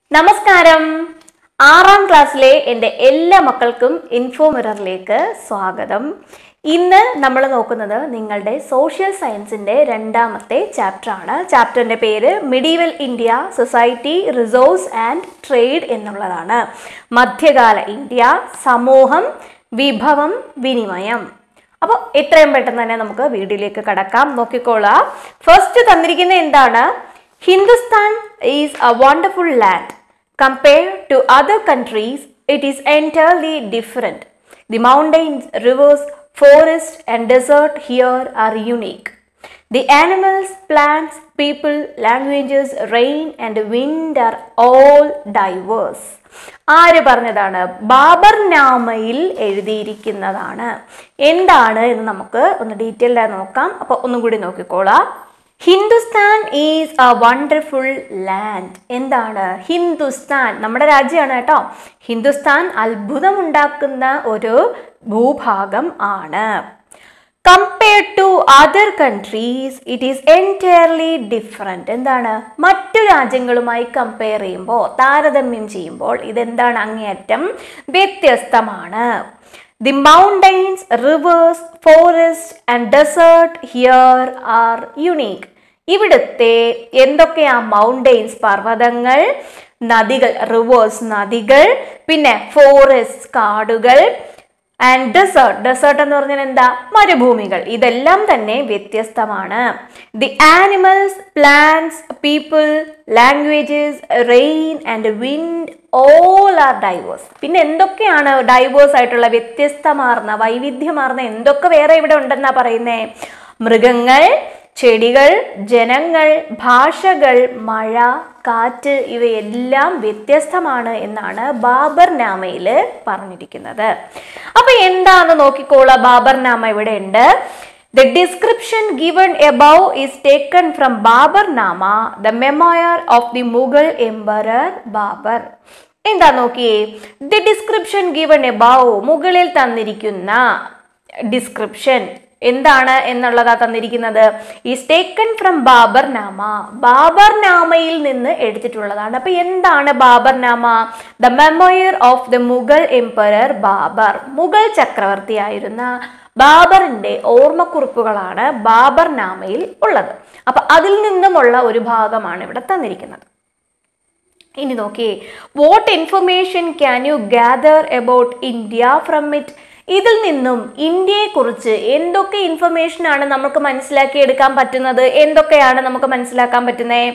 നമസ്കാരം ആറാം ക്ലാസ്സിലെ എൻ്റെ എല്ലാ മക്കൾക്കും ഇൻഫോ മിററിലേക്ക് സ്വാഗതം ഇന്ന് നമ്മൾ നോക്കുന്നത് നിങ്ങളുടെ സോഷ്യൽ സയൻസിൻ്റെ രണ്ടാമത്തെ ചാപ്റ്റർ ആണ് ചാപ്റ്ററിൻ്റെ പേര് medieval India society resource and trade എന്നുള്ളതാണ് മധ്യകാല ഇന്ത്യ സമൂഹം വിഭവം വിനിമയം അപ്പോൾ എത്രയും പെട്ടെന്ന് തന്നെ നമുക്ക് വീഡിയോയിലേക്ക് കടക്കാം നോക്കിക്കോളാം ഫസ്റ്റ് തന്നിരിക്കുന്ന എന്താണ് Hindustan is a wonderful land compare to other countries it is entirely different the mountains rivers forest and desert here are unique the animals plants people languages rain and wind are all diverse ആര് പറഞ്ഞതാണ് ബാബർ നാമയിൽ എഴുതിയിരിക്കുന്നതാണ് എന്താണ് എന്ന് നമുക്ക് ഒന്ന് ഡീറ്റെയിൽഡായി നോക്കാം അപ്പോൾ ഒന്നും കൂടി നോക്കിക്കോളാം Hindustan is a wonderful land എന്താണ് ഹിന്ദുസ്ഥാൻ നമ്മുടെ രാജ്യമാണ് കേട്ടോ ഹിന്ദുസ്ഥാൻ അത്ഭുതമുണ്ടാക്കുന്ന ഒരു ഭൂഭാഗം ആണ് compared to other countries it is entirely different എന്താണ് മറ്റു രാജ്യങ്ങളുമായി കമ്പയർ ചെയ്യുമ്പോൾ താരതമ്യം ചെയ്യുമ്പോൾ ഇതെന്താണ് അങ്ങേയറ്റം വ്യത്യസ്തമാണ് the mountains rivers forest and desert here are unique ഇവിടുത്തെ എന്തൊക്കെയാ മൗണ്ടെയിൻസ് പർവ്വതങ്ങൾ നദികൾ റിവേഴ്സ് നദികൾ പിന്നെ ഫോറസ്റ്റ് കാടുകൾ ആൻഡ് ഡെസേർട്ട് ഡെസേർട്ട് എന്ന് പറഞ്ഞാൽ എന്താ മരുഭൂമികൾ ഇതെല്ലാം തന്നെ വ്യത്യസ്തമാണ് the animals plants people languages rain and wind all are diverse പിന്നെ എന്തൊക്കെയാണ് ഡൈവേഴ്സ് ആയിട്ടുള്ള വ്യത്യസ്തമാർന്ന വൈവിധ്യമാർന്ന എന്തൊക്കെ വേറെ ഇവിടെ ഉണ്ടെന്നാ പറയുന്നേ മൃഗങ്ങൾ ചെടികൾ ജനങ്ങൾ ഭാഷകൾ മഴ കാറ്റ് ഇവയെല്ലാം വ്യത്യസ്തമാണ് എന്നാണ് ബാബർ നാമയിൽ പറഞ്ഞിരിക്കുന്നത് അപ്പൊ എന്താന്ന് നോക്കിക്കോളാം ബാബർ നാമ ഇവിടെ ഉണ്ട് the description given above is taken from Babur Nama the memoir of the Mughal emperor Babur എന്താ നോക്കിയേ ദി ഡിസ്ക്രിപ്ഷൻ ഗിവൺ എബവ് മുകളിൽ തന്നിരിക്കുന്ന ഡിസ്ക്രിപ്ഷൻ എന്താണ് എന്നുള്ളതാ തന്നിരിക്കുന്നത് ഈസ് ടേക്കൺ ഫ്രം ബാബർ നാമ ബാബർ നാമയിൽ നിന്ന് എടുത്തിട്ടുള്ളതാണ് അപ്പൊ എന്താണ് Babur Nama the memoir of the Mughal emperor Babur Mughal ചക്രവർത്തിയായിരുന്ന ബാബറിന്റെ ഓർമ്മക്കുറിപ്പുകളാണ് ബാബർ നാമയിൽ ഉള്ളത് അപ്പൊ അതിൽ നിന്നുമുള്ള ഒരു ഭാഗമാണ് ഇവിടെ തന്നിരിക്കുന്നത് ഇനി നോക്കിയേ what information can you gather about India from it ഇതിൽ നിന്നും ഇന്ത്യയെക്കുറിച്ച് എന്തൊക്കെ ഇൻഫർമേഷൻ ആണ് നമുക്ക് മനസ്സിലാക്കിയെടുക്കാൻ പറ്റുന്നത് എന്തൊക്കെയാണ് നമുക്ക് മനസ്സിലാക്കാൻ പറ്റുന്നത്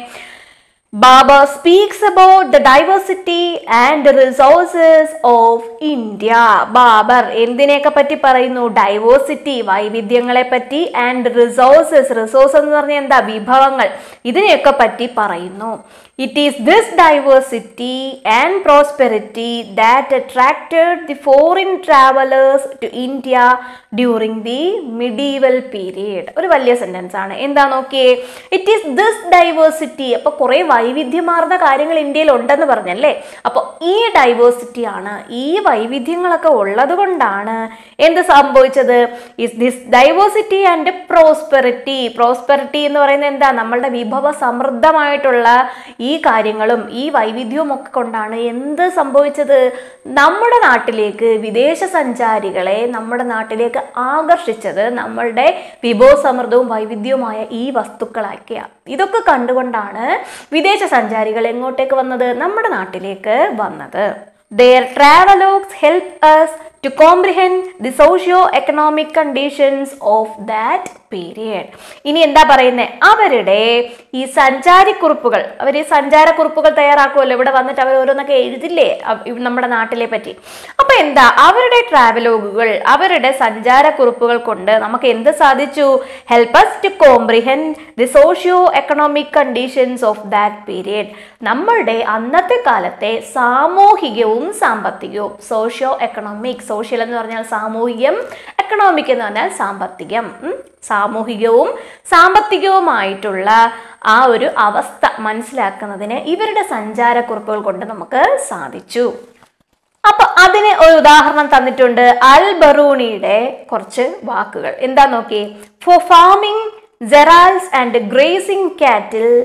Babur speaks about the diversity and resources of India Babur എന്തിനെയൊക്കെ പറ്റി പറയുന്നു ഡൈവേഴ്സിറ്റി വൈവിധ്യങ്ങളെ പറ്റി ആൻഡ് റിസോഴ്സസ് റിസോഴ്സ് എന്ന് പറഞ്ഞാൽ എന്താ വിഭവങ്ങൾ ഇതിനെയൊക്കെ പറ്റി പറയുന്നു it is this diversity and prosperity that attracted the foreign travellers to India during the medieval period ഒരു വലിയ സെന്റൻസ് ആണ് എന്താ നോക്കിയേ ഇറ്റ് ഈസ് ദിസ് ഡൈവേഴ്സിറ്റി അപ്പൊ കുറെ വൈവിധ്യമാർന്ന കാര്യങ്ങൾ ഇന്ത്യയിൽ ഉണ്ടെന്ന് പറഞ്ഞല്ലേ അപ്പോൾ ഈ ഡൈവേഴ്സിറ്റി ആണ് ഈ വൈവിധ്യങ്ങളൊക്കെ ഉള്ളത് കൊണ്ടാണ് എന്ത് സംഭവിച്ചത് is this diversity and prosperity prosperity എന്ന് പറയുന്നത് എന്താ നമ്മളുടെ വിഭവ സമൃദ്ധമായിട്ടുള്ള ഈ കാര്യങ്ങളും ഈ വൈവിധ്യവും ഒക്കെ കൊണ്ടാണ് എന്ത് സംഭവിച്ചത് നമ്മുടെ നാട്ടിലേക്ക് വിദേശ സഞ്ചാരികളെ നമ്മുടെ നാട്ടിലേക്ക് ആകർഷിച്ചത് നമ്മളുടെ വിഭവസമൃദ്ധവും വൈവിധ്യവുമായ ഈ വസ്തുക്കളൊക്കെയാണ് ഇതൊക്കെ കണ്ടുകൊണ്ടാണ് വിദേശ സഞ്ചാരികൾ എങ്ങോട്ടേക്ക് വന്നത് നമ്മുടെ നാട്ടിലേക്ക് വന്നത് their travelogues help us to comprehend the socio economic conditions of that period ഇനി എന്താ പറയുന്നത് അവരുടെ ഈ സഞ്ചാരിക്കുറിപ്പുകൾ അവർ ഈ സഞ്ചാരക്കുറിപ്പുകൾ തയ്യാറാക്കുമല്ലോ ഇവിടെ വന്നിട്ട് അവർ ഓരോന്നൊക്കെ എഴുതില്ലേ അവ- ഇവ് നമ്മുടെ നാട്ടിലെ പറ്റി അപ്പൊ എന്താ അവരുടെ ട്രാവലോഗുകൾ അവരുടെ സഞ്ചാരക്കുറിപ്പുകൾ കൊണ്ട് നമുക്ക് എന്ത് സാധിച്ചു help us to comprehend the socio economic conditions of that period നമ്മളുടെ അന്നത്തെ കാലത്തെ സാമൂഹികവും സാമ്പത്തികവും സോഷ്യോ എക്കണോമിക് സോഷ്യൽ എന്ന് പറഞ്ഞാൽ സാമൂഹികം എക്കണോമിക് എന്ന് പറഞ്ഞാൽ സാമ്പത്തികം ഉം. സാമൂഹികവും സാമ്പത്തികവുമായിട്ടുള്ള ആ ഒരു അവസ്ഥ മനസ്സിലാക്കുന്നതിന് ഇവരുടെ സഞ്ചാരക്കുറിപ്പുകൾ കൊണ്ട് നമുക്ക് സാധിച്ചു അപ്പൊ അതിന് ഒരു ഉദാഹരണം തന്നിട്ടുണ്ട് അൽ ബറൂണിയുടെ കുറച്ച് വാക്കുകൾ എന്താ നോക്കി for farming cereals and grazing cattle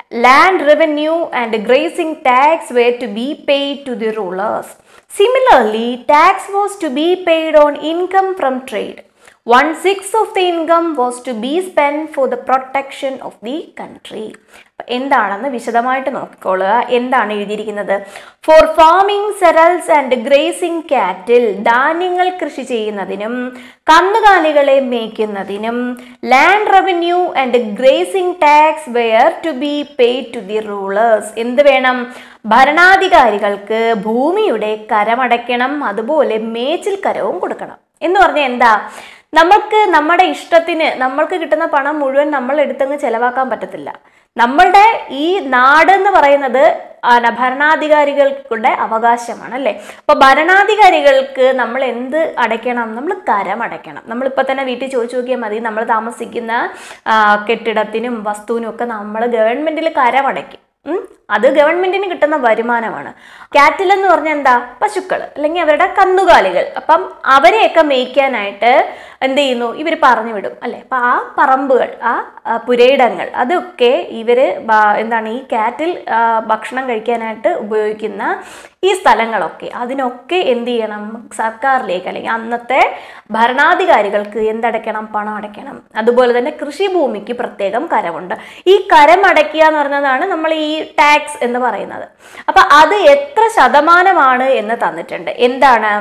land revenue and grazing tax were to be paid to the rulers. Similarly, tax was to be paid on income from trade. One sixth of the income was to be spent for the protection of the country. അപ്പൊ എന്താണെന്ന് വിശദമായിട്ട് നോക്കിക്കൊള്ളുക എന്താണ് എഴുതിയിരിക്കുന്നത് for farming cereals and grazing cattle ധാന്യങ്ങൾ കൃഷി ചെയ്യുന്നതിനും കന്നുകാലികളെ മേയ്ക്കുന്നതിനും land revenue and grazing tax were to be paid to the rulers എന്ത് വേണം ഭരണാധികാരികൾക്ക് ഭൂമിയുടെ കരമടയ്ക്കണം അതുപോലെ മേച്ചിൽ കരവും കൊടുക്കണം എന്ന് പറഞ്ഞാൽ എന്താ നമ്മൾക്ക് നമ്മുടെ ഇഷ്ടത്തിന് നമ്മൾക്ക് കിട്ടുന്ന പണം മുഴുവൻ നമ്മൾ എടുത്തങ്ങ് ചെലവാക്കാൻ പറ്റത്തില്ല നമ്മളുടെ ഈ നാട് എന്ന് പറയുന്നത് ആന ഭരണാധികാരികളുടെ അവകാശമാണ് അല്ലേ അപ്പൊ ഭരണാധികാരികൾക്ക് നമ്മൾ എന്ത് അടയ്ക്കണം നമ്മൾ കരം അടയ്ക്കണം നമ്മളിപ്പോൾ തന്നെ വീട്ടിൽ ചോദിച്ചു നോക്കിയാൽ മതി നമ്മൾ താമസിക്കുന്ന ആ, കെട്ടിടത്തിനും വസ്തുവിനും ഒക്കെ നമ്മൾ ഗവൺമെന്റിൽ കരം അടയ്ക്കും ഉം. അത് ഗവൺമെന്റിന് കിട്ടുന്ന വരുമാനമാണ് കാറ്റിൽ എന്ന് പറഞ്ഞാൽ എന്താ പശുക്കൾ അല്ലെങ്കിൽ അവരുടെ കന്നുകാലികൾ അപ്പം അവരെയൊക്കെ മേയ്ക്കാനായിട്ട് എന്ത് ചെയ്യുന്നു ഇവർ പറഞ്ഞു വിടും അല്ലെ അപ്പൊ ആ പറമ്പുകൾ ആ ആ പുരയിടങ്ങൾ അതൊക്കെ ഇവര് ബ- എന്താണ് ഈ കാറ്റിൽ ആ, ഭക്ഷണം കഴിക്കാനായിട്ട് ഉപയോഗിക്കുന്ന ഈ സ്ഥലങ്ങളൊക്കെ അതിനൊക്കെ എന്ത് ചെയ്യണം സർക്കാരിലേക്ക് അല്ലെങ്കിൽ അന്നത്തെ ഭരണാധികാരികൾക്ക് എന്തടയ്ക്കണം പണം അടയ്ക്കണം അതുപോലെ തന്നെ കൃഷിഭൂമിക്ക് പ്രത്യേകം കരമുണ്ട് ഈ കരം അടയ്ക്കുക എന്ന് പറഞ്ഞതാണ് നമ്മൾ ഈ ടാക്സ് എന്ന് പറയുന്നത് അപ്പൊ അത് എത്ര ശതമാനമാണ് എന്ന് തന്നിട്ടുണ്ട് എന്താണ്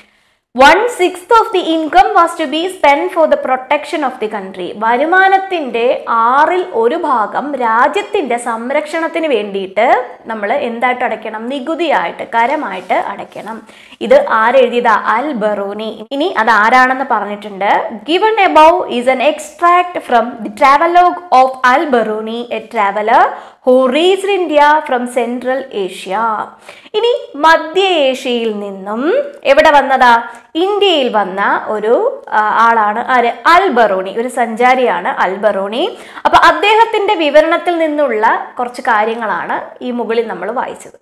one six of the income was to be spend for the protection of the country വരുമാനത്തിന്റെ ആറിൽ ഒരു ഭാഗം രാജ്യത്തിന്റെ സംരക്ഷണത്തിന് വേണ്ടിയിട്ട് നമ്മൾ എന്തായിട്ട് അടയ്ക്കണം നികുതിയായിട്ട് കരമായിട്ട് അടയ്ക്കണം ഇത് ആരെഴുതിയതാ അൽ ബറൂനി ഇനി അത് ആരാണെന്ന് പറഞ്ഞിട്ടുണ്ട് given above is an extract from the travelogue of Al Biruni a traveller who reached India from Central Asia ഇനി മധ്യ ഏഷ്യയിൽ നിന്നും എവിടെ വന്നതാ ഇന്ത്യയിൽ വന്ന ഒരു ആ, ആളാണ് ആര് അൽ ബറൂണി ഒരു സഞ്ചാരിയാണ് അൽ ബറൂണി അപ്പൊ അദ്ദേഹത്തിന്റെ വിവരണത്തിൽ നിന്നുള്ള കുറച്ച് കാര്യങ്ങളാണ് ഈ മുകളിൽ നമ്മൾ വായിച്ചത്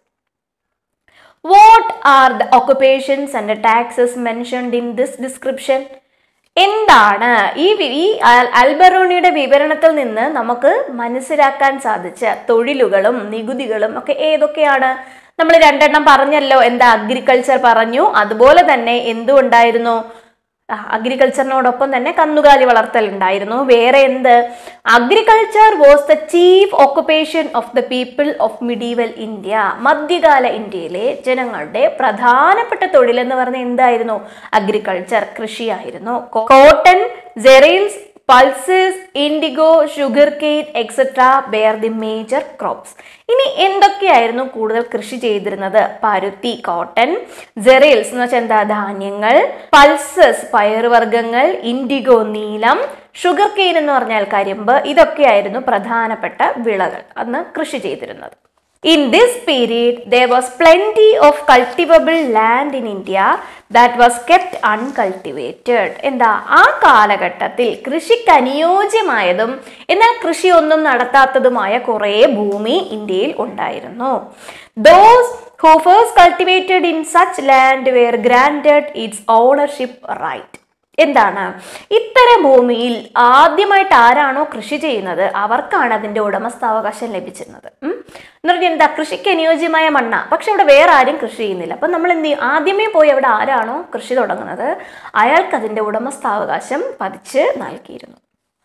what are the occupations and taxes mentioned in this description എന്താണ് ഈ വി- ഈ അൽ- അൽബറൂണിയുടെ വിവരണത്തിൽ നിന്ന് നമുക്ക് മനസ്സിലാക്കാൻ സാധിച്ച തൊഴിലുകളും നികുതികളും ഒക്കെ ഏതൊക്കെയാണ് നമ്മൾ രണ്ടെണ്ണം പറഞ്ഞല്ലോ എന്താ അഗ്രികൾച്ചർ പറഞ്ഞു അതുപോലെ തന്നെ എന്തുണ്ടായിരുന്നു അഗ്രികൾച്ചറിനോടൊപ്പം തന്നെ കന്നുകാലി വളർത്തൽ ഉണ്ടായിരുന്നു വേറെ എന്ത് agriculture was the chief occupation of the people of medieval India മധ്യകാല ഇന്ത്യയിലെ ജനങ്ങളുടെ പ്രധാനപ്പെട്ട തൊഴിൽ എന്ന് പറഞ്ഞ എന്തായിരുന്നു അഗ്രികൾച്ചർ കൃഷിയായിരുന്നു cotton cereals pulses indigo sugar cane etcetera were the major crops ഇനി എന്തൊക്കെയായിരുന്നു കൂടുതൽ കൃഷി ചെയ്തിരുന്നത് പരുത്തി കോട്ടൺ ജെറൈൽസ് എന്ന് വെച്ചാൽ എന്താ ധാന്യങ്ങൾ പൾസസ് പയറുവർഗ്ഗങ്ങൾ ഇൻഡിഗോ നീലം ഷുഗർ കെയ്ൻ എന്ന് പറഞ്ഞാൽ കരിമ്പ് ഇതൊക്കെയായിരുന്നു പ്രധാനപ്പെട്ട വിളകൾ അന്ന് കൃഷി ചെയ്തിരുന്നത് In this period, there was plenty of cultivable land in India that was kept uncultivated. എന്താ ആ കാലഘട്ടത്തിൽ കൃഷിക്ക് അനുയോജ്യമായതും എന്നാൽ കൃഷിയൊന്നും നടത്താത്തതുമായ കുറേ ഭൂമി ഇന്ത്യയിൽ ഉണ്ടായിരുന്നു those who first cultivated in such land were granted its ownership right. എന്താണ് ഇത്തരം ഭൂമിയിൽ ആദ്യമായിട്ട് ആരാണോ കൃഷി ചെയ്യുന്നത് അവർക്കാണ് അതിന്റെ ഉടമസ്ഥാവകാശം ലഭിച്ചിരുന്നത് ഉം. എന്ന് പറഞ്ഞാൽ എന്താ കൃഷിക്ക് അനുയോജ്യമായ മണ്ണ പക്ഷെ അവിടെ വേറെ ആരും കൃഷി ചെയ്യുന്നില്ല അപ്പൊ നമ്മൾ എന്ത് ചെയ്യും ആദ്യമേ പോയി അവിടെ ആരാണോ കൃഷി തുടങ്ങുന്നത് അയാൾക്ക് അതിന്റെ ഉടമസ്ഥാവകാശം പതിച്ച് നൽകിയിരുന്നു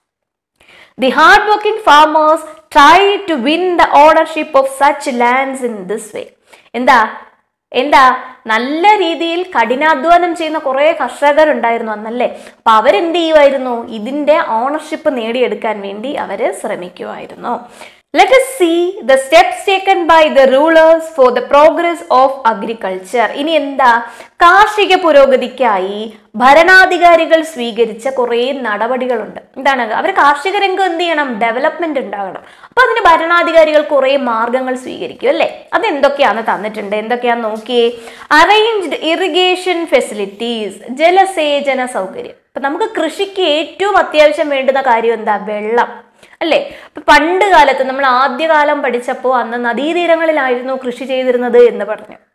The hardworking farmers tried to win the ownership of such lands in this way. എന്താ എന്താ നല്ല രീതിയിൽ കഠിനാധ്വാനം ചെയ്യുന്ന കുറേ കർഷകരുണ്ടായിരുന്നു അന്നല്ലേ അപ്പൊ അവരെന്ത് ചെയ്യുമായിരുന്നു ഇതിന്റെ ഓണർഷിപ്പ് നേടിയെടുക്കാൻ വേണ്ടി അവര് ശ്രമിക്കുമായിരുന്നു let us see the steps taken by the rulers for the progress of agriculture ഇനി എന്താ കാർഷിക പുരോഗതിക്കായി ഭരണാധികാരികൾ സ്വീകരിച്ച കുറേ നടപടികളുണ്ട് എന്താണ് അവർ കാർഷിക രംഗം എന്ത് ചെയ്യണം ഡെവലപ്മെന്റ് ഉണ്ടാകണം അപ്പൊ അതിന് ഭരണാധികാരികൾ കുറേ മാർഗങ്ങൾ സ്വീകരിക്കും അല്ലേ അതെന്തൊക്കെയാന്ന് തന്നിട്ടുണ്ട് എന്തൊക്കെയാന്ന് നോക്കിയേ അറേഞ്ച്ഡ് ഇറിഗേഷൻ ഫെസിലിറ്റീസ് ജലസേചന സൗകര്യം അപ്പൊ നമുക്ക് കൃഷിക്ക് ഏറ്റവും അത്യാവശ്യം വേണ്ടുന്ന കാര്യം എന്താ വെള്ളം അല്ലേ ഇപ്പൊ പണ്ട് കാലത്ത് നമ്മൾ ആദ്യകാലം പഠിച്ചപ്പോൾ അന്ന് നദീതീരങ്ങളിലായിരുന്നു കൃഷി ചെയ്തിരുന്നത് എന്ന് പറഞ്ഞു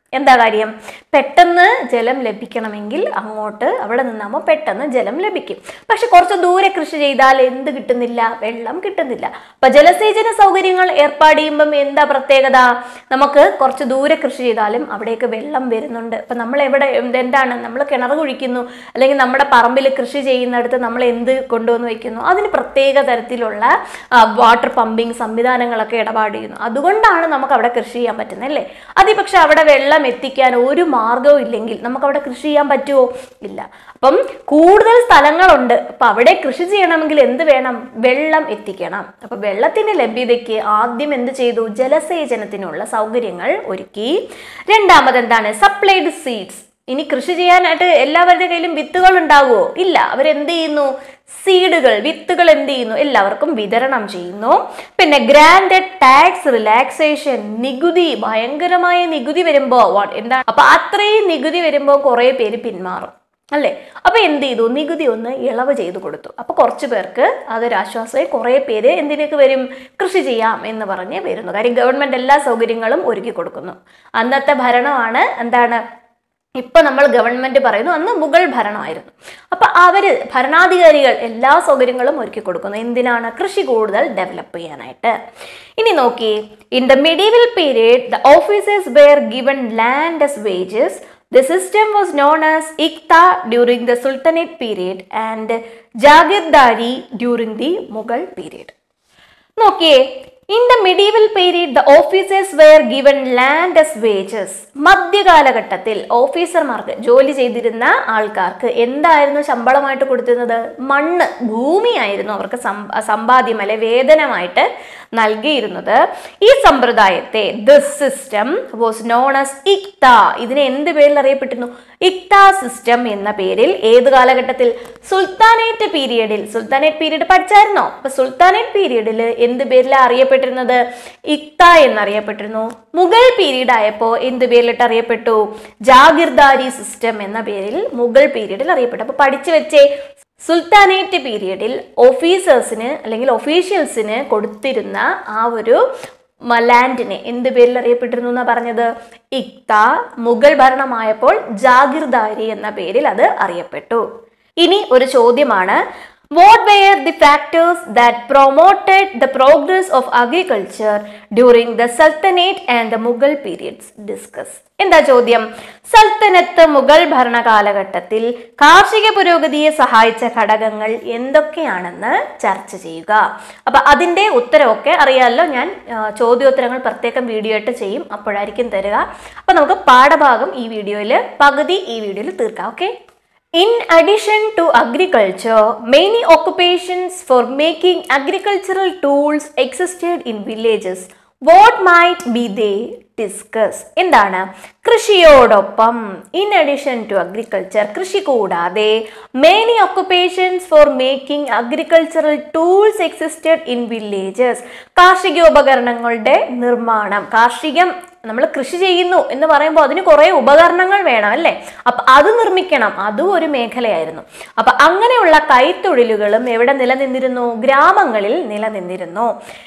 എന്താ കാര്യം പെട്ടെന്ന് ജലം ലഭിക്കണമെങ്കിൽ അങ്ങോട്ട് അവിടെ നിന്നാകുമ്പോൾ പെട്ടെന്ന് ജലം ലഭിക്കും പക്ഷെ കുറച്ച് ദൂരെ കൃഷി ചെയ്താൽ എന്ത് കിട്ടുന്നില്ല വെള്ളം കിട്ടുന്നില്ല അപ്പൊ ജലസേചന സൗകര്യങ്ങൾ ഏർപ്പാട് ചെയ്യുമ്പം എന്താ പ്രത്യേകത നമുക്ക് കുറച്ച് ദൂരെ കൃഷി ചെയ്താലും അവിടേക്ക് വെള്ളം വരുന്നുണ്ട് അപ്പൊ നമ്മൾ എവിടെ എന്ത് എന്താണ് നമ്മൾ കിണർ കുഴിക്കുന്നു അല്ലെങ്കിൽ നമ്മുടെ പറമ്പിൽ കൃഷി ചെയ്യുന്നിടത്ത് നമ്മൾ എന്ത് കൊണ്ടുവന്ന് വെക്കുന്നു അതിന് പ്രത്യേക തരത്തിലുള്ള വാട്ടർ പമ്പിങ് സംവിധാനങ്ങളൊക്കെ ഇടപാട് ചെയ്യുന്നു അതുകൊണ്ടാണ് നമുക്ക് അവിടെ കൃഷി ചെയ്യാൻ പറ്റുന്നത് അല്ലേ അതി പക്ഷെ അവിടെ വെള്ളം എത്തിക്കാൻ ഒരു മാർഗവും ഇല്ലെങ്കിൽ നമുക്ക് അവിടെ കൃഷി ചെയ്യാൻ പറ്റുമോ ഇല്ല അപ്പം കൂടുതൽ സ്ഥലങ്ങളുണ്ട് അപ്പൊ അവിടെ കൃഷി ചെയ്യണമെങ്കിൽ എന്ത് വേണം വെള്ളം എത്തിക്കണം അപ്പൊ വെള്ളത്തിന്റെ ലഭ്യതയ്ക്ക് ആദ്യം എന്ത് ചെയ്തു ജലസേചനത്തിനുള്ള സൗകര്യങ്ങൾ ഒരുക്കി രണ്ടാമത് എന്താണ് സപ്ലൈഡ് സീഡ്സ് ഇനി കൃഷി ചെയ്യാനായിട്ട് എല്ലാവരുടെ കയ്യിലും വിത്തുകൾ ഉണ്ടാകുമോ ഇല്ല അവരെന്ത് ചെയ്യുന്നു സീഡുകൾ വിത്തുകൾ എന്ത് ചെയ്യുന്നു എല്ലാവർക്കും വിതരണം ചെയ്യുന്നു പിന്നെ ഗ്രാൻഡഡ് ടാക്സ് റിലാക്സേഷൻ നികുതി ഭയങ്കരമായ നികുതി വരുമ്പോ what- എന്താ അപ്പൊ അത്രയും നികുതി വരുമ്പോൾ കുറെ പേര് പിന്മാറും അല്ലേ അപ്പൊ എന്ത് ചെയ്തു നികുതി ഒന്ന് ഇളവ് ചെയ്തു കൊടുത്തു അപ്പൊ കുറച്ച് പേർക്ക് അതൊരു ആശ്വാസമായി കുറെ പേര് എന്തിനൊക്കെ വരും കൃഷി ചെയ്യാം എന്ന് പറഞ്ഞ് വരുന്നു കാര്യം ഗവൺമെന്റ് എല്ലാ സൗകര്യങ്ങളും ഒരുക്കി കൊടുക്കുന്നു അന്നത്തെ ഭരണമാണ് എന്താണ് ഇപ്പൊ നമ്മൾ ഗവൺമെന്റ് പറയുന്നു അന്ന് മുഗൾ ഭരണമായിരുന്നു അപ്പൊ അവര് ഭരണാധികാരികൾ എല്ലാ സൗകര്യങ്ങളും ഒരുക്കി കൊടുക്കുന്നു എന്തിനാണ് കൃഷി കൂടുതൽ ഡെവലപ്പ് ചെയ്യാനായിട്ട് ഇനി നോക്കി in the medieval period the officers were given land as wages The system was known as Ikta during the Sultanate period and Jagirdari during the Mughal period. നോക്കിയേ in the medieval period the officers were given land as wages മധ്യകാലഘട്ടത്തിൽ ഓഫീസർമാർക്ക് ജോലി ചെയ്തിരുന്ന ആൾക്കാർക്ക് എന്തായിരുന്നു ശമ്പളമായിട്ട് കൊടുത്തിരുന്നത് മണ്ണ് ഭൂമിയായിരുന്നു അവർക്ക് സം- സമ്പാദ്യം അല്ലെ വേതനമായിട്ട് നൽകിയിരുന്നത് ഈ സമ്പ്രദായത്തെ this system was known as iqta ഇതിനെ എന്ത് പേരിൽ അറിയപ്പെട്ടിരുന്നു ഇക്ത സിസ്റ്റം എന്ന പേരിൽ ഏത് കാലഘട്ടത്തിൽ സുൽത്താനേറ്റ് പീരിയഡിൽ സുൽത്താനേറ്റ് പീരീഡ് പഠിച്ചായിരുന്നോ അപ്പൊ സുൽത്താനേറ്റ് പീരിയഡിൽ എന്ത് പേരിലാണ് അറിയപ്പെട്ടിരുന്നത് ഇക്ത എന്നറിയപ്പെട്ടിരുന്നു മുഗൾ പീരീഡ് ആയപ്പോൾ എന്ത് പേരിലിട്ട് അറിയപ്പെട്ടു ജാഗിർദാരി സിസ്റ്റം എന്ന പേരിൽ മുഗൾ പീരീഡിൽ അറിയപ്പെട്ടു അപ്പൊ പഠിച്ചു വെച്ചേ സുൽത്താനേറ്റ് പീരിയഡിൽ ഓഫീസേഴ്സിന് അല്ലെങ്കിൽ ഒഫീഷ്യൽസിന് കൊടുത്തിരുന്ന ആ ഒരു മ- ലാൻഡിനെ എന്ത് പേരിൽ അറിയപ്പെട്ടിരുന്നു എന്നാ പറഞ്ഞത് ഇക്ത മുഗൾ ഭരണമായപ്പോൾ ജാഗിർദാരി എന്ന പേരിൽ അത് അറിയപ്പെട്ടു ഇനി ഒരു ചോദ്യമാണ് what were the factors that promoted the progress of agriculture during the sultanate and the Mughal periods discuss എന്താ ചോദ്യം സൽത്തനത്ത് മുഗൾ ഭരണ കാലഘട്ടത്തിൽ കാർഷിക പുരോഗതിയെ സഹായിച്ച ഘടകങ്ങൾ എന്തൊക്കെയാണെന്ന് ചർച്ച ചെയ്യുക അപ്പൊ അതിന്റെ ഉത്തരവൊക്കെ അറിയാമല്ലോ ഞാൻ ആ, ചോദ്യോത്തരങ്ങൾ പ്രത്യേകം വീഡിയോ ആയിട്ട് ചെയ്യും അപ്പോഴായിരിക്കും തരിക അപ്പൊ നമുക്ക് പാഠഭാഗം ഈ വീഡിയോയിൽ പകുതി ഈ വീഡിയോയിൽ തീർക്കാം okay In addition to agriculture, many occupations for making agricultural tools existed in villages. What might be they? Discuss എന്താണ് കൃഷിയോടൊപ്പം ഇൻ അഡീഷൻ ടു അഗ്രികൾച്ചർ കൃഷി കൂടാതെ many occupations for making agricultural tools existed in villages കാർഷികോപകരണങ്ങളുടെ നിർമ്മാണം കാർഷികം നമ്മൾ കൃഷി ചെയ്യുന്നു എന്ന് പറയുമ്പോൾ അതിന് കുറേ ഉപകരണങ്ങൾ വേണം അല്ലേ അപ്പൊ അത് നിർമ്മിക്കണം അതും ഒരു മേഖലയായിരുന്നു അപ്പൊ അങ്ങനെയുള്ള കൈത്തൊഴിലുകളും എവിടെ നിലനിന്നിരുന്നു ഗ്രാമങ്ങളിൽ നിലനിന്നിരുന്നു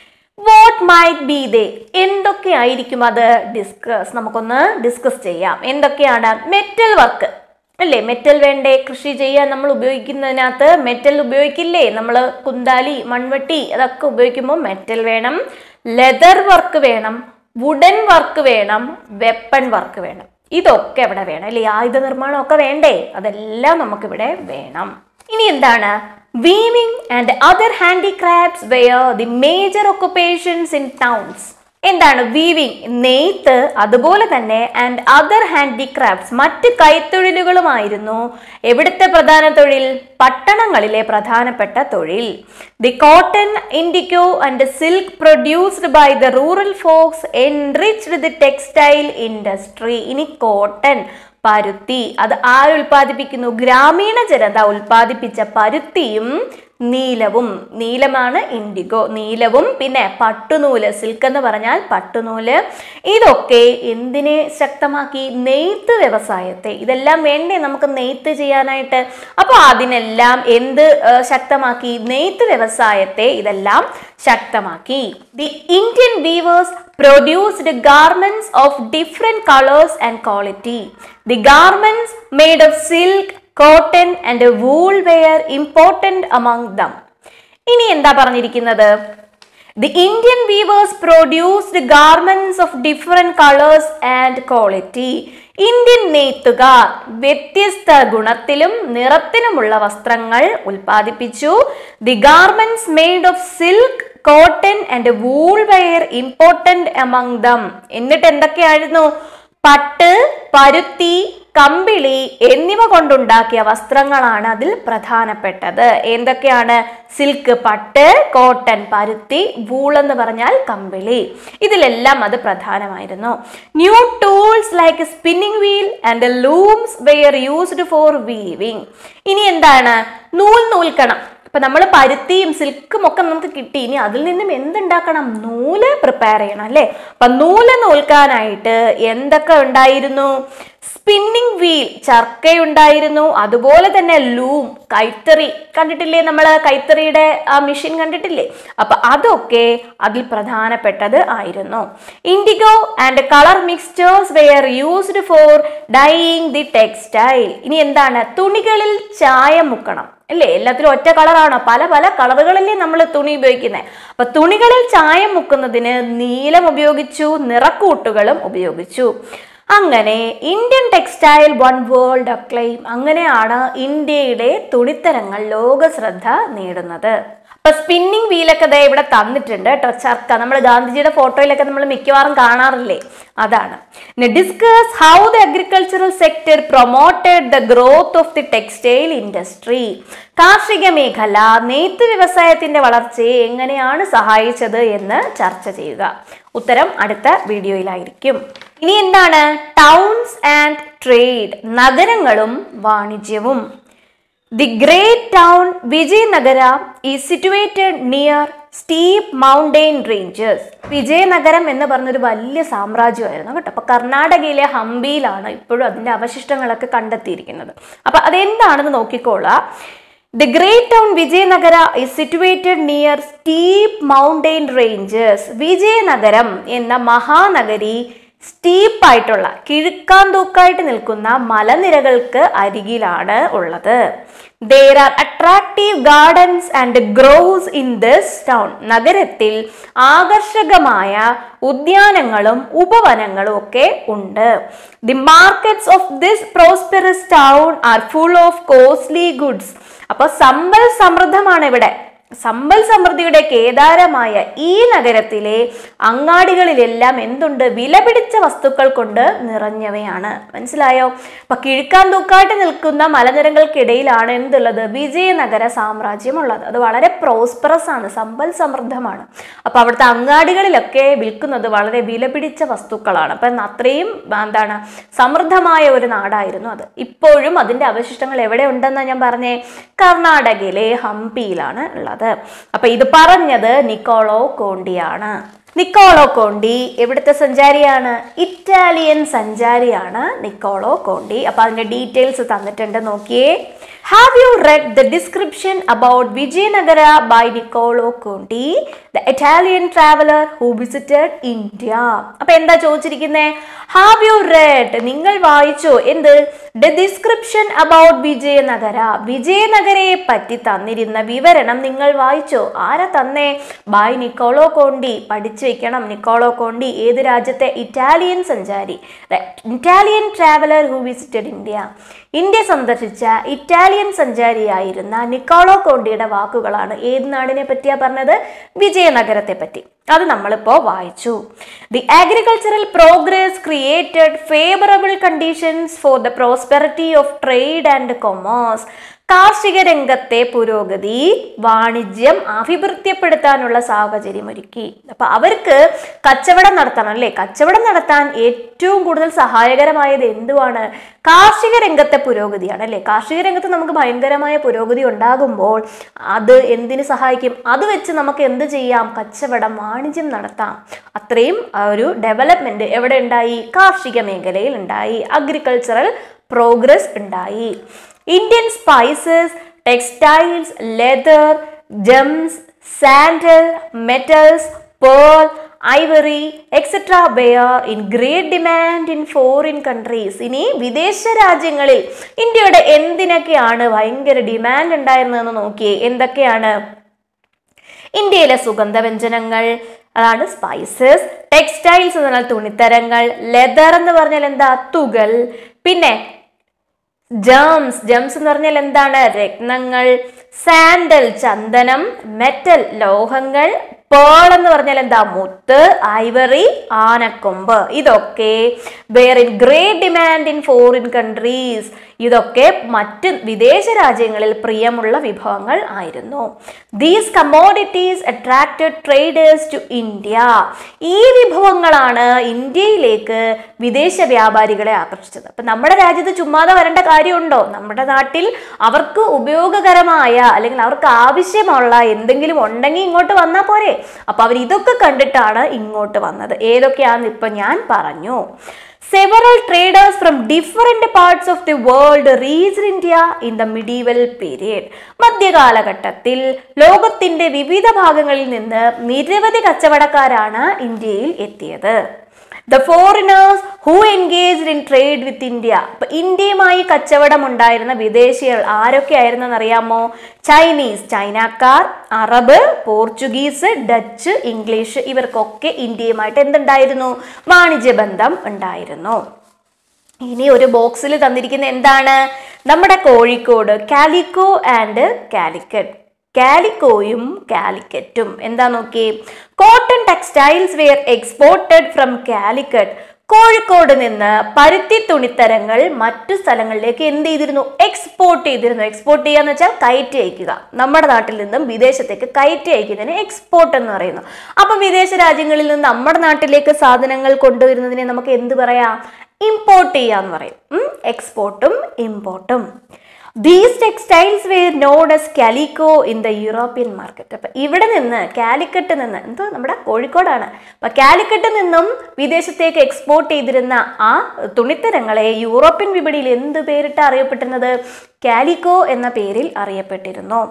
വാട്ട് മൈറ്റ് ബി ദേ എന്തൊക്കെയായിരിക്കും അത് ഡിസ്കസ് നമുക്കൊന്ന് ഡിസ്കസ് ചെയ്യാം എന്തൊക്കെയാണ് മെറ്റൽ വർക്ക് അല്ലേ മെറ്റൽ വേണ്ടേ കൃഷി ചെയ്യാൻ നമ്മൾ ഉപയോഗിക്കുന്നതിനകത്ത് മെറ്റൽ ഉപയോഗിക്കില്ലേ നമ്മൾ കുന്താലി മൺവെട്ടി അതൊക്കെ ഉപയോഗിക്കുമ്പോൾ മെറ്റൽ വേണം ലെതർ വർക്ക് വേണം വുഡൻ വർക്ക് വേണം വെപ്പൺ വർക്ക് വേണം ഇതൊക്കെ ഇവിടെ വേണം അല്ലേ ആയുധ നിർമ്മാണം ഒക്കെ വേണ്ടേ അതെല്ലാം നമുക്കിവിടെ വേണം ഇനി എന്താണ് weaving and other handicrafts were the major occupations in towns എന്താണ് വീവിംഗ് നെയ്ത്ത് അതുപോലെ തന്നെ ആൻഡ് അതർ ഹാൻഡിക്രാഫ്റ്റ്സ് മറ്റ് കൈത്തൊഴിലുകളുമായിരുന്നു എവിടുത്തെ പ്രധാന തൊഴിൽ പട്ടണങ്ങളിലെ പ്രധാനപ്പെട്ട തൊഴിൽ the cotton indigo and silk produced by the rural folks enriched the textile industry ഇനി കോട്ടൺ പരുത്തി അത് ആരുൽപാദിപ്പിക്കുന്നു ഗ്രാമീണ ജനത ഉൽപ്പാദിപ്പിച്ച പരുത്തിയും നീലവും നീലമാണ് ഇൻഡിഗോ നീലവും പിന്നെ പട്ടുനൂല് സിൽക്ക് എന്ന് പറഞ്ഞാൽ പട്ടുനൂല് ഇതൊക്കെ എന്തിനെ ശക്തമാക്കി നെയ്ത്ത് വ്യവസായത്തെ ഇതെല്ലാം വേണ്ടേ നമുക്ക് നെയ്ത്ത് ചെയ്യാനായിട്ട് അപ്പോൾ അതിനെല്ലാം എന്ത് ആ, ശക്തമാക്കി നെയ്ത്ത് വ്യവസായത്തെ ഇതെല്ലാം ശക്തമാക്കി the Indian weavers produced garments of different colours and quality the garments made of silk cotton and wool were important among them ഇനി എന്താ പറഞ്ഞിരിക്കുന്നത് the Indian weavers produced garments of different colours and quality Indian നെയ്ത്തുകാർ വ്യത്യസ്ത ഗുണത്തിലും നിറത്തിനുമുള്ള വസ്ത്രങ്ങൾ ഉൽപ്പാദിപ്പിച്ചു the garments made of silk cotton and wool were important among them എന്നിട്ട് എന്തൊക്കെയായിരുന്നു പട്ട് പരുത്തി കമ്പിളി എന്നിവ കൊണ്ടുണ്ടാക്കിയ വസ്ത്രങ്ങളാണ് അതിൽ പ്രധാനപ്പെട്ടത് എന്തൊക്കെയാണ് സിൽക്ക് പട്ട് കോട്ടൺ പരുത്തി വൂൾ എന്ന് പറഞ്ഞാൽ കമ്പിളി ഇതിലെല്ലാം അത് പ്രധാനമായിരുന്നു new tools like spinning wheel and looms were used for weaving ഇനി എന്താണ് നൂൽ നൂൽക്കണം ഇപ്പൊ നമ്മൾ പരുത്തിയും സിൽക്കും ഒക്കെ നമുക്ക് കിട്ടി ഇനി അതിൽ നിന്നും എന്തുണ്ടാക്കണം നൂല് പ്രിപ്പയർ ചെയ്യണം അല്ലേ അപ്പൊ നൂല് നൂൽക്കാനായിട്ട് എന്തൊക്കെ ഉണ്ടായിരുന്നു സ്പിന്നിങ് വീൽ ചർക്കയുണ്ടായിരുന്നു അതുപോലെ തന്നെ ലൂം കൈത്തറി കണ്ടിട്ടില്ലേ നമ്മൾ കൈത്തറിയുടെ ആ മെഷീൻ കണ്ടിട്ടില്ലേ അപ്പൊ അതൊക്കെ അതിൽ പ്രധാനപ്പെട്ടത് ആയിരുന്നു indigo and colour mixtures were used for dyeing the textile ഇനി എന്താണ് തുണികളിൽ ചായം മുക്കണം അല്ലേ എല്ലാത്തിലും ഒറ്റ കളറാണോ പല പല കളറുകളിലേ നമ്മൾ തുണി ഉപയോഗിക്കുന്നത് അപ്പൊ തുണികളിൽ ചായം മുക്കുന്നതിന് നീലം ഉപയോഗിച്ചു നിറക്കൂട്ടുകളും ഉപയോഗിച്ചു അങ്ങനെ Indian textile won world acclaim അങ്ങനെയാണ് ഇന്ത്യയുടെ തുണിത്തരങ്ങൾ ലോക ശ്രദ്ധ നേടുന്നത് അപ്പൊ സ്പിന്നിങ് വീലൊക്കെ ദേ ഇവിടെ തന്നിട്ടുണ്ട് കേട്ടോ ചർക്ക നമ്മൾ ഗാന്ധിജിയുടെ ഫോട്ടോയിലൊക്കെ നമ്മൾ മിക്കവാറും കാണാറില്ലേ അതാണ് discuss how the agricultural sector promoted the growth of the textile industry കാർഷിക മേഖല നെയ്ത്ത് വ്യവസായത്തിന്റെ വളർച്ചയെ എങ്ങനെയാണ് സഹായിച്ചത് എന്ന് ചർച്ച ചെയ്യുക ഉത്തരം അടുത്ത വീഡിയോയിലായിരിക്കും ഇനി എന്താണ് ടൗൺസ് ആൻഡ് ട്രേഡ് നഗരങ്ങളും വാണിജ്യവും the great town Vijayanagara is situated near steep mountain ranges Vijayanagaram എന്ന് പറഞ്ഞൊരു വലിയ സാമ്രാജ്യമായിരുന്നു കേട്ടോ അപ്പൊ കർണാടകയിലെ ഹംപിയിലാണ് ഇപ്പോഴും അതിന്റെ അവശിഷ്ടങ്ങളൊക്കെ കണ്ടെത്തിയിരിക്കുന്നത് അപ്പൊ അതെന്താണെന്ന് നോക്കിക്കോളാം the great town Vijayanagara is situated near steep mountain ranges Vijayanagaram എന്ന മഹാനഗരി സ്റ്റീപ്പായിട്ടുള്ള കിഴുക്കാന്തൂക്കായിട്ട് നിൽക്കുന്ന മലനിരകൾക്ക് അരികിലാണ് ഉള്ളത് there are attractive gardens and groves in this town നഗരത്തിൽ ആകർഷകമായ ഉദ്യാനങ്ങളും ഉപവനങ്ങളും ഒക്കെ ഉണ്ട് the markets of this prosperous town are full of costly goods അപ്പൊ സമ്പൽ സമൃദ്ധമാണ് ഇവിടെ സമ്പൽ സമൃദ്ധിയുടെ കേദാരമായ ഈ നഗരത്തിലെ അങ്ങാടികളിലെല്ലാം എന്തുണ്ട് വിലപിടിച്ച വസ്തുക്കൾ കൊണ്ട് നിറഞ്ഞവയാണ് മനസ്സിലായോ അപ്പൊ കിഴക്കാൻ തൂക്കായിട്ട് നിൽക്കുന്ന മലനിരകൾക്കിടയിലാണ് എന്തുള്ളത് വിജയനഗര സാമ്രാജ്യമുള്ളത് അത് വളരെ പ്രോസ്പെറസ് ആണ് സമ്പൽ സമൃദ്ധമാണ് അപ്പൊ അവിടുത്തെ അങ്ങാടികളിലൊക്കെ വിൽക്കുന്നത് വളരെ വിലപിടിച്ച വസ്തുക്കളാണ് അപ്പൊ അത്രയും എന്താണ് സമൃദ്ധമായ ഒരു നാടായിരുന്നു അത് ഇപ്പോഴും അതിന്റെ അവശിഷ്ടങ്ങൾ എവിടെ ഉണ്ടെന്ന് ഞാൻ പറഞ്ഞേ കർണാടകയിലെ ഹംപിയിലാണ് ഉള്ളത് അപ്പൊ ഇത് പറഞ്ഞത് നിക്കോളോ കോണ്ടിയാണ് നിക്കോളോ കോണ്ടി എവിടുത്തെ സഞ്ചാരിയാണ് ഇറ്റാലിയൻ സഞ്ചാരിയാണ് നിക്കോളോ കോണ്ടി അപ്പൊ അതിന്റെ ഡീറ്റെയിൽസ് തന്നിട്ടുണ്ട് നോക്കിയേ have you read the description about Vijayanagara by Niccolo Conti the Italian traveller who visited India അപ്പൊ എന്താ ചോദിച്ചിരിക്കുന്നത് ഹാവ് യു റെഡ് നിങ്ങൾ വായിച്ചോ എന്ത് ദ ഡിസ്ക്രിപ്ഷൻ അബൌട്ട് വിജയനഗര വിജയനഗരയെ പറ്റി തന്നിരുന്ന വിവരണം നിങ്ങൾ വായിച്ചോ ആരാ തന്നേ ബൈ നിക്കോളോ കോണ്ടി പഠിച്ചു വെക്കണം നിക്കോളോ കോണ്ടി ഏത് രാജ്യത്തെ ഇറ്റാലിയൻ സഞ്ചാരി Italian traveller who visited India India സന്ദർശിച്ച ഇറ്റാലിയൻ സഞ്ചാരിയായിരുന്ന നിക്കോളോ കോണ്ടിയുടെ വാക്കുകളാണ് ഏത് നാടിനെ പറ്റിയാ പറഞ്ഞത് വിജയനഗരത്തെ പറ്റി അത് നമ്മളിപ്പോൾ വായിച്ചു the agricultural progress created favourable conditions for the prosperity of trade and commerce കാർഷിക രംഗത്തെ പുരോഗതി വാണിജ്യം അഭിവൃദ്ധിപ്പെടുത്താനുള്ള സാഹചര്യം ഒരുക്കി അപ്പൊ അവർക്ക് കച്ചവടം നടത്തണം അല്ലേ കച്ചവടം നടത്താൻ ഏറ്റവും കൂടുതൽ സഹായകരമായത് എന്തുവാണ് കാർഷിക രംഗത്തെ പുരോഗതിയാണ് അല്ലേ കാർഷിക രംഗത്ത് നമുക്ക് ഭയങ്കരമായ പുരോഗതി ഉണ്ടാകുമ്പോൾ അത് എന്തിനു സഹായിക്കും അത് വെച്ച് നമുക്ക് എന്ത് ചെയ്യാം കച്ചവടം വാണിജ്യം നടത്താം അത്രയും ആ, ഒരു ഡെവലപ്മെന്റ് എവിടെ ഉണ്ടായി കാർഷിക മേഖലയിൽ ഉണ്ടായി അഗ്രികൾച്ചറൽ പ്രോഗ്രസ് ഉണ്ടായി Indian spices textiles leather gems sandal metals pearl ivory etcetera were in great demand in foreign countries ഇനി വിദേശ രാജ്യങ്ങളിൽ ഇന്ത്യയുടെ എന്തിനൊക്കെയാണ് ഭയങ്കര ഡിമാൻഡ് ഉണ്ടായിരുന്നതെന്ന് നോക്കിയേ എന്തൊക്കെയാണ് ഇന്ത്യയിലെ സുഗന്ധവ്യഞ്ജനങ്ങൾ അതാണ് സ്പൈസസ് ടെക്സ്റ്റൈൽസ് എന്ന് പറഞ്ഞാൽ തുണിത്തരങ്ങൾ ലെതർ എന്ന് പറഞ്ഞാൽ എന്താ തുകൽ പിന്നെ ജംസ് ജംസ് എന്ന് പറഞ്ഞാൽ എന്താണ് രത്നങ്ങൾ സാൻഡൽ ചന്ദനം മെറ്റൽ ലോഹങ്ങൾ പേൾ എന്ന് പറഞ്ഞാൽ എന്താ മുത്ത് ഐവറി ആനക്കൊമ്പ് ഇതൊക്കെ were in great demand in foreign countries ഇതൊക്കെ മറ്റ് വിദേശ രാജ്യങ്ങളിൽ പ്രിയമുള്ള വിഭവങ്ങൾ ആയിരുന്നു these commodities attracted traders to India ഈ വിഭവങ്ങളാണ് ഇന്ത്യയിലേക്ക് വിദേശ വ്യാപാരികളെ ആകർഷിച്ചത് അപ്പൊ നമ്മുടെ രാജ്യത്ത് ചുമ്മാതെ വരേണ്ട കാര്യമുണ്ടോ നമ്മുടെ നാട്ടിൽ അവർക്ക് ഉപയോഗകരമായ അല്ലെങ്കിൽ അവർക്ക് ആവശ്യമുള്ള എന്തെങ്കിലും ഉണ്ടെങ്കിൽ ഇങ്ങോട്ട് വന്നാൽ പോരെ അപ്പൊ അവർ ഇതൊക്കെ കണ്ടിട്ടാണ് ഇങ്ങോട്ട് വന്നത് ഏതൊക്കെയാണെന്ന് ഇപ്പൊ ഞാൻ പറഞ്ഞു several traders from different parts of the world reach India in the medieval period മധ്യകാലഘട്ടത്തിൽ ലോകത്തിന്റെ വിവിധ ഭാഗങ്ങളിൽ നിന്ന് നിരവധി കച്ചവടക്കാരാണ് ഇന്ത്യയിൽ എത്തിയത് the foreigners who engaged in trade with India അപ്പൊ ഇന്ത്യയുമായി കച്ചവടം ഉണ്ടായിരുന്ന വിദേശികൾ ആരൊക്കെയായിരുന്നു എന്നറിയാമോ ചൈനീസ് ചൈനക്കാർ അറബ് പോർച്ചുഗീസ് ഡച്ച് ഇംഗ്ലീഷ് ഇവർക്കൊക്കെ ഇന്ത്യയുമായിട്ട് എന്തുണ്ടായിരുന്നു വാണിജ്യ ബന്ധം ഉണ്ടായിരുന്നു ഇനി ഒരു ബോക്സിൽ തന്നിരിക്കുന്ന എന്താണ് നമ്മുടെ കോഴിക്കോട് കാലിക്കോ ആൻഡ് കാലിക്കറ്റ് കാലിക്കോയും കാലിക്കറ്റും എന്താ നോക്കി cotton textiles were exported from Calicut Kozhikode നിന്ന് പരുത്തി തുണിത്തരങ്ങൾ മറ്റു സ്ഥലങ്ങളിലേക്ക് എന്ത് ചെയ്തിരുന്നു എക്സ്പോർട്ട് ചെയ്തിരുന്നു എക്സ്പോർട്ട് ചെയ്യാന്ന് വെച്ചാൽ കയറ്റി അയക്കുക നമ്മുടെ നാട്ടിൽ നിന്നും വിദേശത്തേക്ക് കയറ്റി അയക്കുന്നതിന് എക്സ്പോർട്ട് എന്ന് പറയുന്നു അപ്പം വിദേശ രാജ്യങ്ങളിൽ നിന്ന് നമ്മുടെ നാട്ടിലേക്ക് സാധനങ്ങൾ കൊണ്ടുവരുന്നതിനെ നമുക്ക് എന്ത് പറയാം ഇമ്പോർട്ട് ചെയ്യാന്ന് പറയും എക്സ്പോർട്ടും ഇമ്പോർട്ടും these textiles were known as calico in the European market അപ്പം ഇവിടെ നിന്ന് കാലിക്കറ്റ് നിന്ന് എന്തോ നമ്മുടെ കോഴിക്കോടാണ് അപ്പം കാലിക്കറ്റ് നിന്നും വിദേശത്തേക്ക് എക്സ്പോർട്ട് ചെയ്തിരുന്ന ആ തുണിത്തരങ്ങളെ യൂറോപ്യൻ വിപണിയിൽ എന്ത് പേരിട്ട് അറിയപ്പെട്ടിരുന്നത് കാലിക്കോ എന്ന പേരിൽ അറിയപ്പെട്ടിരുന്നു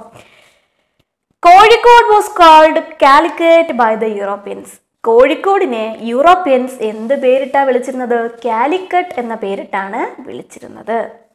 Kozhikode was called Calicut by the Europeans കോഴിക്കോടിനെ യൂറോപ്യൻസ് എന്ത് പേരിട്ടാ വിളിച്ചിരുന്നത് കാലിക്കറ്റ് എന്ന പേരിട്ടാണ് വിളിച്ചിരുന്നത്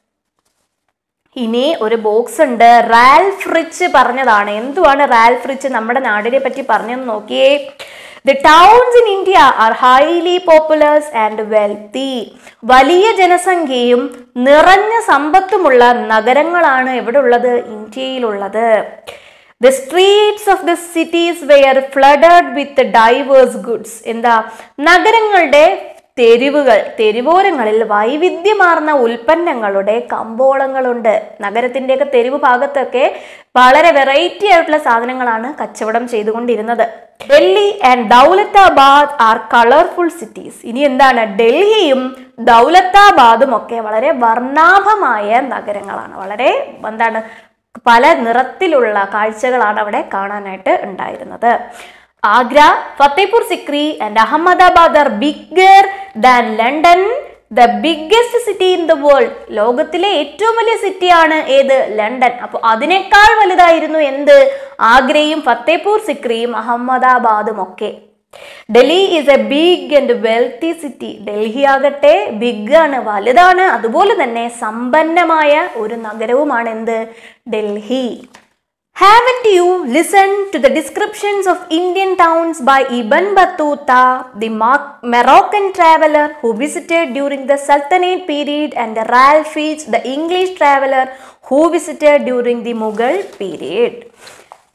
ഇനി ഒരു ബോക്സ് ഉണ്ട് റാൽഫ് റിച്ച് പറഞ്ഞതാണ് എന്തുവാണ് റാൽഫ് റിച്ച് നമ്മുടെ നാടിനെ പറ്റി പറഞ്ഞെന്ന് നോക്കിയേ the towns in India are highly populous and wealthy വലിയ ജനസംഖ്യയും നിറഞ്ഞ സമ്പത്തുമുള്ള നഗരങ്ങളാണ് എവിടെ ഉള്ളത് ഇന്ത്യയിലുള്ളത് the streets of the cities were flooded with diverse goods എന്താ നഗരങ്ങളുടെ തെരുവുകൾ തെരുവോരങ്ങളിൽ വൈവിധ്യമാർന്ന ഉൽപ്പന്നങ്ങളുടെ കമ്പോളങ്ങളുണ്ട് നഗരത്തിൻ്റെയൊക്കെ തെരുവ് ഭാഗത്തൊക്കെ വളരെ വെറൈറ്റി ആയിട്ടുള്ള സാധനങ്ങളാണ് കച്ചവടം ചെയ്തുകൊണ്ടിരുന്നത് Delhi and Daulatabad are colourful cities ഇനി എന്താണ് ഡൽഹിയും ദൗലത്താബാദും ഒക്കെ വളരെ വർണ്ണാഭമായ നഗരങ്ങളാണ് വളരെ എന്താണ് പല നിറത്തിലുള്ള കാഴ്ചകളാണ് അവിടെ കാണാനായിട്ട് ഉണ്ടായിരുന്നത് Agra Fatehpur Sikri and Ahmedabad are bigger than London the biggest city in the world ലോകത്തിലെ ഏറ്റവും വലിയ സിറ്റിയാണ് ഏത് ലണ്ടൻ അപ്പോൾ അതിനേക്കാൾ വലുതായിരുന്നു എന്ത് ആഗ്രയും ഫത്തേപൂർ സിക്രിയും അഹമ്മദാബാദും ഒക്കെ Delhi is a big and wealthy city Delhi ആകട്ടെ ബിഗ് ആണ് വലുതാണ് അതുപോലെ തന്നെ സമ്പന്നമായ ഒരു നഗരവുമാണ് എന്ത് Delhi Haven't you listened to the descriptions of Indian towns by Ibn Battuta, the Mar- Moroccan traveler who visited during the Sultanate period, and Ralph Fichte, the English traveler who visited during the Mughal period?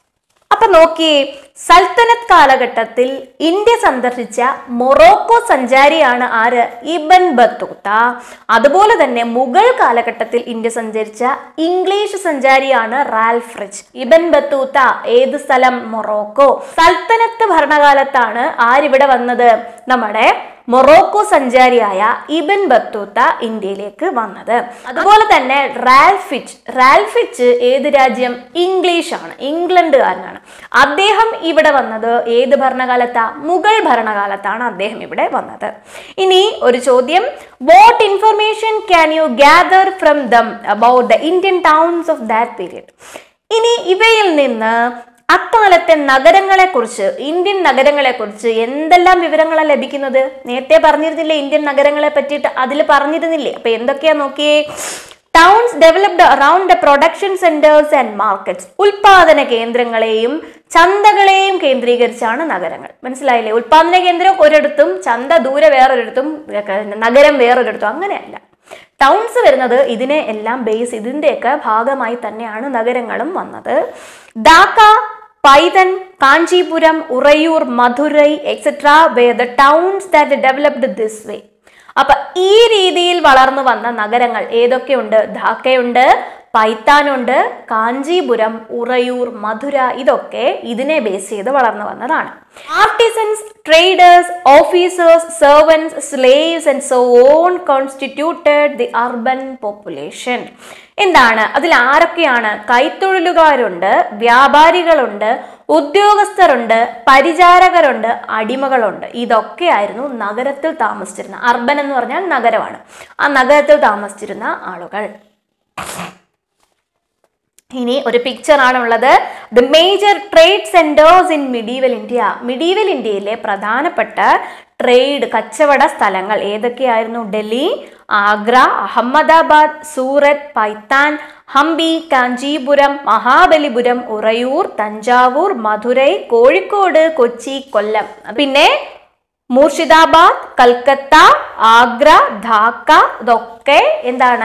അപ്പൊ നോക്കിയേ സൽത്തനത്ത് കാലഘട്ടത്തിൽ India സന്ദർശിച്ച Morocco സഞ്ചാരിയാണ് ആര് ഇബൻ Battuta അതുപോലെ തന്നെ മുഗൾ കാലഘട്ടത്തിൽ India സഞ്ചരിച്ച ഇംഗ്ലീഷ് സഞ്ചാരിയാണ് റാൽഫ് റിച്ച് ഇബൻ ബത്തൂത്ത ഏത് സ്ഥലം മൊറോക്കോ സൽത്തനത്ത് ഭരണകാലത്താണ് ആരിവിടെ വന്നത് നമ്മുടെ മൊറോക്കോ സഞ്ചാരിയായ ഇബൻ ബത്തൂത്ത ഇന്ത്യയിലേക്ക് വന്നത് അതുപോലെ തന്നെ റാൽഫിച്ച് റാൽഫിച്ച് ഏത് രാജ്യം ഇംഗ്ലീഷ് ആണ് ഇംഗ്ലണ്ടുകാരനാണ് അദ്ദേഹം ഇവിടെ വന്നത് ഏത് ഭരണകാലത്താ മുഗൾ ഭരണകാലത്താണ് അദ്ദേഹം ഇവിടെ വന്നത് ഇനി ഒരു ചോദ്യം what information can you gather from them about the Indian towns of that period ഇനി ഇവയിൽ നിന്ന് അക്കാലത്തെ നഗരങ്ങളെക്കുറിച്ച് ഇന്ത്യൻ നഗരങ്ങളെക്കുറിച്ച് എന്തെല്ലാം വിവരങ്ങളാണ് ലഭിക്കുന്നത് നേരത്തെ പറഞ്ഞിരുന്നില്ലേ ഇന്ത്യൻ നഗരങ്ങളെ പറ്റിയിട്ട് അതിൽ പറഞ്ഞിരുന്നില്ലേ അപ്പൊ എന്തൊക്കെയാ നോക്കിയേ towns developed around the production centres and markets ഉൽപാദന കേന്ദ്രങ്ങളെയും ചന്തകളെയും കേന്ദ്രീകരിച്ചാണ് നഗരങ്ങൾ മനസ്സിലായില്ലേ ഉൽപാദന കേന്ദ്രം ഒരിടത്തും ചന്ത ദൂരെ വേറൊരിടത്തും നഗരം വേറൊരിടത്തും അങ്ങനെയല്ല ടൗൺസ് വരുന്നത് ഇതിനെ എല്ലാം ബേസ് ഇതിൻ്റെയൊക്കെ ഭാഗമായി തന്നെയാണ് നഗരങ്ങളും വന്നത് Dhaka Paithan Kanchipuram Uraiyur Madurai etcetera were the towns that developed this way അപ്പൊ ഈ രീതിയിൽ വളർന്നു വന്ന നഗരങ്ങൾ ഏതൊക്കെയുണ്ട് ധാക്കയുണ്ട് പൈത്താനുണ്ട് കാഞ്ചീപുരം ഉറയൂർ മധുര ഇതൊക്കെ ഇതിനെ ബേസ് ചെയ്ത് വളർന്നു വന്നതാണ് artisans traders officers servants slaves and so on constituted the urban population എന്താണ് അതിൽ ആരൊക്കെയാണ് കൈത്തൊഴിലുകാരുണ്ട് വ്യാപാരികളുണ്ട് ഉദ്യോഗസ്ഥരുണ്ട് പരിചാരകരുണ്ട് അടിമകളുണ്ട് ഇതൊക്കെയായിരുന്നു നഗരത്തിൽ താമസിച്ചിരുന്ന അർബൻ എന്ന് പറഞ്ഞാൽ നഗരമാണ് ആ നഗരത്തിൽ താമസിച്ചിരുന്ന ആളുകൾ ഇനി ഒരു പിക്ചർ ആണുള്ളത് the major trade centres in medieval India medieval ഇന്ത്യയിലെ പ്രധാനപ്പെട്ട ട്രേഡ് കച്ചവട സ്ഥലങ്ങൾ ഏതൊക്കെയായിരുന്നു ഡൽഹി ആഗ്ര അഹമ്മദാബാദ് സൂറത്ത് പൈത്താൻ ഹംപി കാഞ്ചീപുരം മഹാബലിപുരം ഉറയൂർ തഞ്ചാവൂർ മധുരൈ കോഴിക്കോട് കൊച്ചി കൊല്ലം പിന്നെ മൂർഷിദാബാദ് കൽക്കത്ത ആഗ്ര ധാക്ക ഇതൊക്കെ എന്താണ്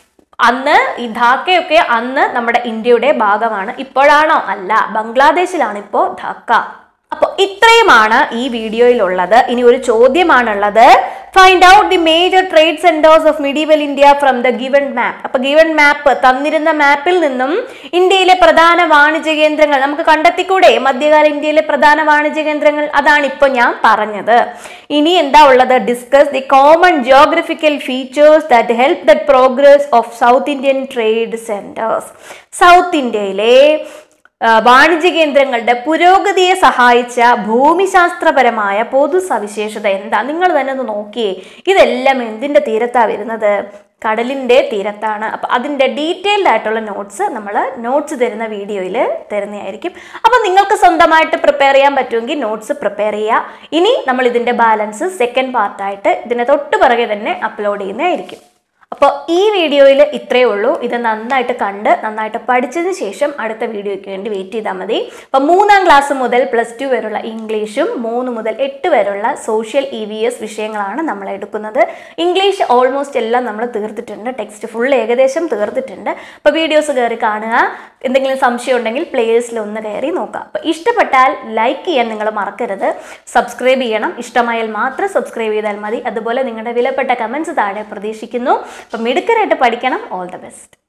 അന്ന് ഈ ധാക്കയൊക്കെ അന്ന് നമ്മുടെ ഇന്ത്യയുടെ ഭാഗമാണ് ഇപ്പോഴാണോ അല്ല ബംഗ്ലാദേശിലാണ് ഇപ്പോൾ ധാക്ക അപ്പോൾ ഇത്രയുമാണ് ഈ വീഡിയോയിലുള്ളത് ഇനി ഒരു ചോദ്യമാണുള്ളത് find out the major trade centres of medieval India from the given map അപ്പൊ ഗിവൺ മാപ്പ് തന്നിരുന്ന മാപ്പിൽ നിന്നും ഇന്ത്യയിലെ പ്രധാന വാണിജ്യ കേന്ദ്രങ്ങൾ നമുക്ക് കണ്ടെത്തിക്കൂടെ മധ്യകാല ഇന്ത്യയിലെ പ്രധാന വാണിജ്യ കേന്ദ്രങ്ങൾ അതാണ് ഇപ്പോൾ ഞാൻ പറഞ്ഞത് ഇനി എന്താ ഉള്ളത് discuss the common geographical features that help the progress of South Indian trade centres south ഇന്ത്യയിലെ ആ, വാണിജ്യ കേന്ദ്രങ്ങളുടെ പുരോഗതിയെ സഹായിച്ച ഭൂമിശാസ്ത്രപരമായ പൊതു സവിശേഷത എന്താ നിങ്ങൾ തന്നെ ഒന്ന് നോക്കിയേ ഇതെല്ലാം എന്തിൻ്റെ തീരത്താ വരുന്നത് കടലിൻ്റെ തീരത്താണ് അപ്പം അതിൻ്റെ ഡീറ്റെയിൽഡ് ആയിട്ടുള്ള നോട്ട്സ് നമ്മൾ നോട്ട്സ് തരുന്ന വീഡിയോയിൽ തരുന്നതായിരിക്കും അപ്പം നിങ്ങൾക്ക് സ്വന്തമായിട്ട് പ്രിപ്പയർ ചെയ്യാൻ പറ്റുമെങ്കിൽ നോട്ട്സ് പ്രിപ്പയർ ചെയ്യുക ഇനി നമ്മൾ ഇതിൻ്റെ ബാലൻസ് സെക്കൻഡ് പാർട്ടായിട്ട് ഇതിനെ തൊട്ട് പിറകെ തന്നെ അപ്ലോഡ് ചെയ്യുന്നതായിരിക്കും അപ്പോൾ ഈ വീഡിയോയിൽ ഇത്രയേ ഉള്ളൂ ഇത് നന്നായിട്ട് കണ്ട് നന്നായിട്ട് പഠിച്ചതിന് ശേഷം അടുത്ത വീഡിയോയ്ക്ക് വേണ്ടി വെയിറ്റ് ചെയ്താൽ മതി അപ്പോൾ മൂന്നാം ക്ലാസ് മുതൽ പ്ലസ് ടു വരെയുള്ള ഇംഗ്ലീഷും മൂന്ന് മുതൽ എട്ട് വരെയുള്ള സോഷ്യൽ ഇ വി എസ് വിഷയങ്ങളാണ് നമ്മൾ എടുക്കുന്നത് ഇംഗ്ലീഷ് ഓൾമോസ്റ്റ് എല്ലാം നമ്മൾ തീർത്തിട്ടുണ്ട് ടെക്സ്റ്റ് ഫുൾ ഏകദേശം തീർത്തിട്ടുണ്ട് അപ്പോൾ വീഡിയോസ് കയറി കാണുക എന്തെങ്കിലും സംശയം ഉണ്ടെങ്കിൽ പ്ലേലിസ്റ്റിൽ ഒന്ന് കയറി നോക്കുക അപ്പോൾ ഇഷ്ടപ്പെട്ടാൽ ലൈക്ക് ചെയ്യാൻ നിങ്ങൾ മറക്കരുത് സബ്സ്ക്രൈബ് ചെയ്യണം ഇഷ്ടമായാൽ മാത്രം സബ്സ്ക്രൈബ് ചെയ്താൽ മതി അതുപോലെ നിങ്ങളുടെ വിലപ്പെട്ട കമൻസ് താഴെ പ്രതീക്ഷിക്കുന്നു അപ്പം മിടുക്കരായിട്ട് പഠിക്കണം ഓൾ ദ ബെസ്റ്റ്